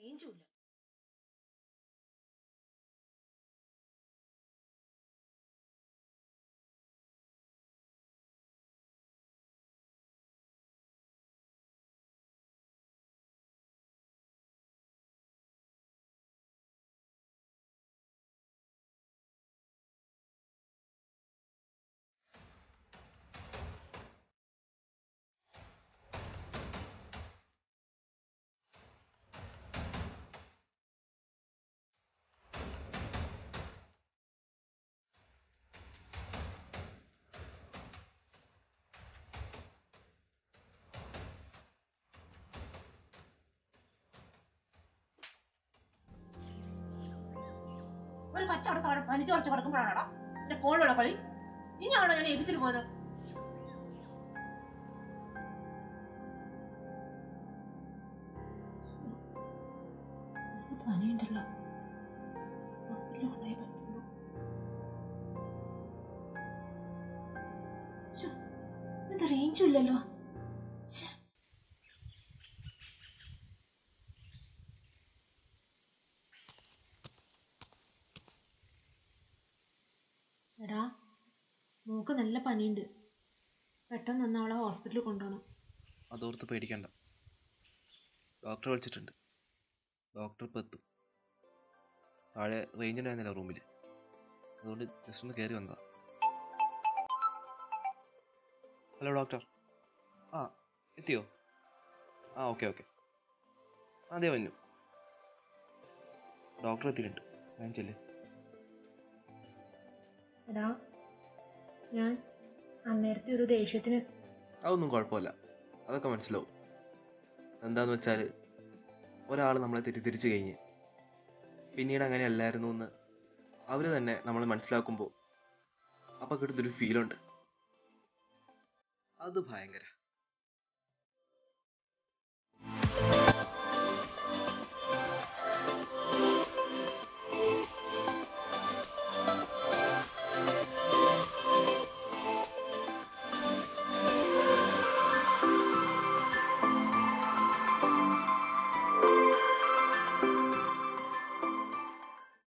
റേഞ്ചും ഇല്ല ഒരു പച്ച അവിടെ താഴെ പനിച്ചു കുറച്ച് കിടക്കുമ്പോഴാണോ എന്റെ ഫോണിലുള്ള കളി ഇനിയാണോ ഞാൻ ഏൽപ്പിച്ചിട്ട് പോയത് പനിയുണ്ടല്ലോ ഹോസ്പിറ്റലിൽ കൊണ്ടുപോയേ പറ്റുള്ളൂ ശ്ശോ, ഇത് റേഞ്ചും ഇല്ലല്ലോ ശ്ശെ. എടാ മോക്ക് നല്ല പനിയുണ്ട് പെട്ടെന്ന് ഒന്ന് അവളെ ഹോസ്പിറ്റലിൽ കൊണ്ടുപോകണം അതോർത്ത് പേടിക്കണ്ട ഡോക്ടറെ വിളിച്ചിട്ടുണ്ട് ഡോക്ടർ ഇപ്പോൾ എത്തും താഴെ റേഞ്ച് ഉണ്ടായിരുന്നില്ല റൂമിൽ അതുകൊണ്ട് ജസ്റ്റ് ഒന്ന് കയറി വന്നതാ ഹലോ ഡോക്ടർ ആ എത്തിയോ ആ ഓക്കെ ഓക്കെ അതെ വന്നു ഡോക്ടർ എത്തിയിട്ടുണ്ട് ഞാൻ ചെല്ലേ എടാ ഞാൻ അന്നേരത്തെ ഒരു ദേഷ്യത്തിന് അതൊന്നും കുഴപ്പമില്ല അതൊക്കെ മനസ്സിലാവും എന്താന്ന് വെച്ചാൽ ഒരാൾ നമ്മളെ തെറ്റിദ്ധരിച്ച് കഴിഞ്ഞ് പിന്നീട് അങ്ങനെ അല്ലായിരുന്നു എന്ന് അവർ തന്നെ നമ്മൾ മനസ്സിലാക്കുമ്പോൾ അപ്പം കിട്ടുന്നൊരു ഫീലുണ്ട് അത് ഭയങ്കര